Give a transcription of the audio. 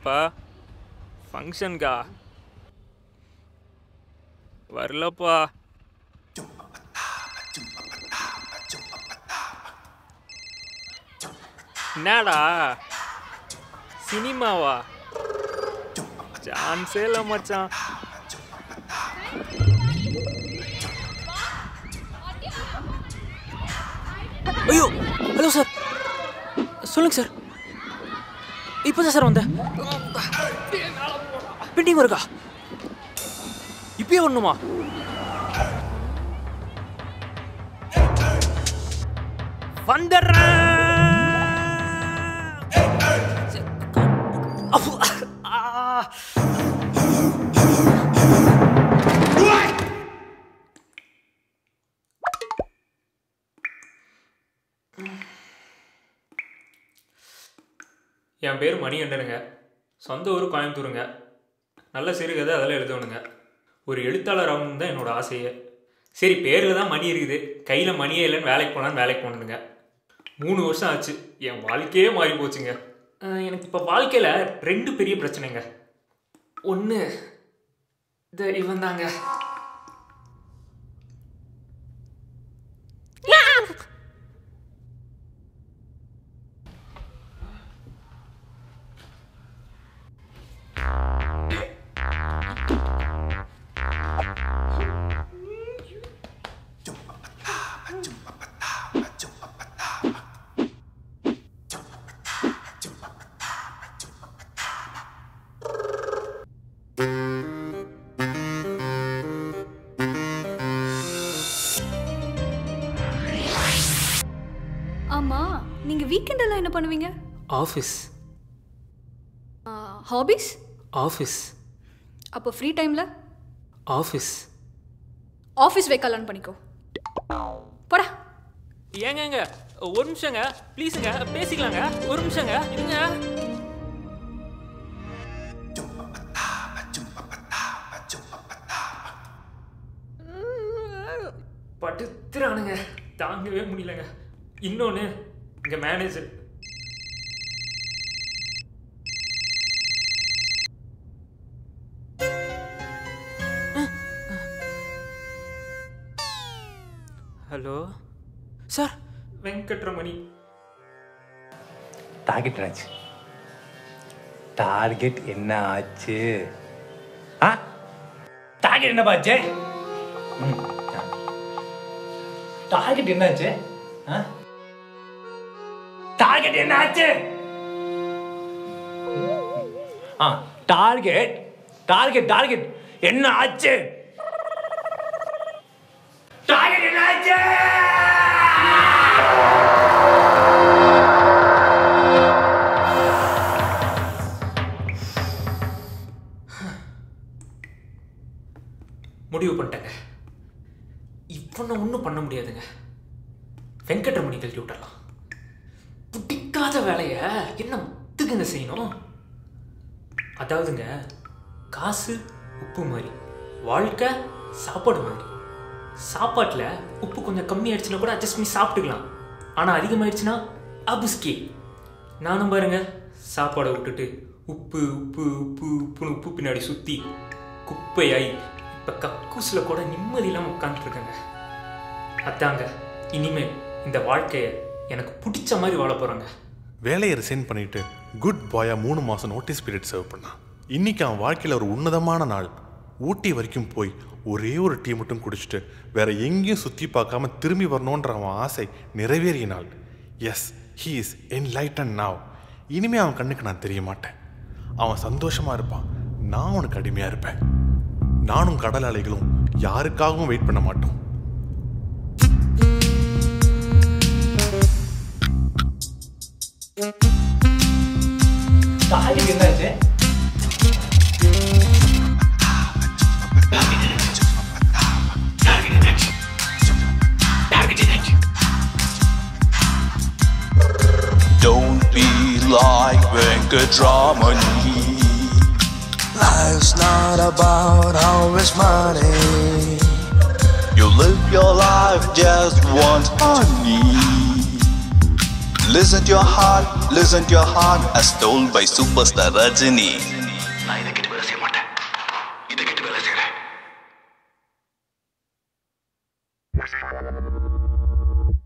அப்பா ஃபங்க்ஷன்கா வரலப்பா என்னடா சினிமாவா சான்ஸே இல்லை மச்சான் ஐயோ ஹலோ சார் சொல்லுங்க சார் இப்போ தான் சார் வந்தேன் பெண்டிங் இருக்கா இப்பயே வரணுமா வந்துடுறேன் அப்பு, ஆ. என் பேர் மணிகண்டனுங்க சொந்த ஊர் கோயம்புத்தூருங்க நல்ல சிறுகதை அதெல்லாம் எழுதணுங்க ஒரு எழுத்தாளர் ஆகணும் தான் என்னோட ஆசையே சரி பேரில் தான் மணி இருக்குது கையில் மணியே இல்லைன்னு வேலைக்கு போனான்னு வேலைக்கு போனதுங்க மூணு வருஷம் ஆச்சு என் வாழ்க்கையே மாறி போச்சுங்க அஹ் எனக்கு இப்போ வாழ்க்கையில் ரெண்டு பெரிய பிரச்சனைங்க ஒன்று இந்த இவன் தாங்க ஆமா நீங்க வீக்கெண்ட் எல்லாம் என்ன பண்ணுவீங்க ஆஃபீஸ் ஹாபிஸ் ஆஃபீஸ் அப்போ ஃப்ரீ டைம்ல ஆஃபீஸ் ஆஃபீஸ் போய் கல்யாணம் பண்ணிக்கோ போடா ஏங்கங்க ஒரு நிமிஷங்க ப்ளீஸுங்க பேசிக்கலாங்க ஒரு நிமிஷங்க இருங்க படுத்துறானுங்க தாங்கவே முடியலங்க இன்னொன்று இங்கே manager hello sir Venkataramani target என்னாச்சு டார்கெட் என்ன ஆச்சு ஆ டார்கெட் என்ன ஆச்சு டார்கெட் என்ன ஆச்சு ஆ டார்கெட் என்ன ஆச்சு ஆ டார்கெட் டார்கெட் டார்கெட் என்ன ஆச்சு டார்கெட் என்ன ஆச்சு முடிவு பண்ணிட்டேங்க இவனை ஒன்றும் பண்ண முடியாதுங்க வெங்கட்ரமணி கழட்டி விட்டுறலாம் பிடிக்காத வேலையை என்ன முத்துக்குங்க செய்யணும் அதாவதுங்க காசு உப்பு மாதிரி வாழ்க்கை சாப்பாடு மாதிரி சாப்பாட்டில் உப்பு கொஞ்சம் கம்மியாயிடுச்சுன்னா கூட அட்ஜஸ்ட் பண்ணி சாப்பிட்டுக்கலாம் ஆனால் அதிகமாயிடுச்சுன்னா அபுஸ்கி நானும் பாருங்க சாப்பாடை விட்டுட்டு உப்பு உப்பு உப்பு உப்புன்னு உப்பு பின்னாடி சுற்றி குப்பையாய் இப்போ கக்கூஸில் கூட நிம்மதி இல்லாமல் உட்காந்துருக்கேங்க அதாங்க இனிமேல் இந்த வாழ்க்கையை எனக்கு பிடிச்ச மாதிரி வாழ போகிறேங்க வேலையை ரிசைன் பண்ணிட்டு குட் பாயா மூணு மாதம் நோட்டீஸ் பீரியட் சர்வ் பண்ணான் இன்னைக்கு அவன் வாழ்க்கையில் ஒரு உன்னதமான நாள் ஊட்டி வரைக்கும் போய் ஒரே ஒரு டீ மட்டும் குடிச்சிட்டு வேற எங்கேயும் சுற்றி பார்க்காம திரும்பி வரணுன்ற அவன் ஆசை நிறைவேறிய நாள் yes he is in light and now இனிமே அவன் கண்ணுக்கு நான் தெரிய மாட்டேன் அவன் சந்தோஷமா இருப்பான் நான் அவனுக்கு அடிமையா இருப்பேன் நானும் கடல் அலைகளும் யாருக்காகவும் வெயிட் பண்ண மாட்டோம் டார்கெட் என்ன ஆச்சு Don't be like Venkatramani. Life's not about always money. You live your life just once, honey. Listen to your heart, listen to your heart, as told by superstar Rajini. நான் இதை கேட்டு வேலை செய்ய மாட்டேன் இதை கேட்டு வேலை செய்யறேன்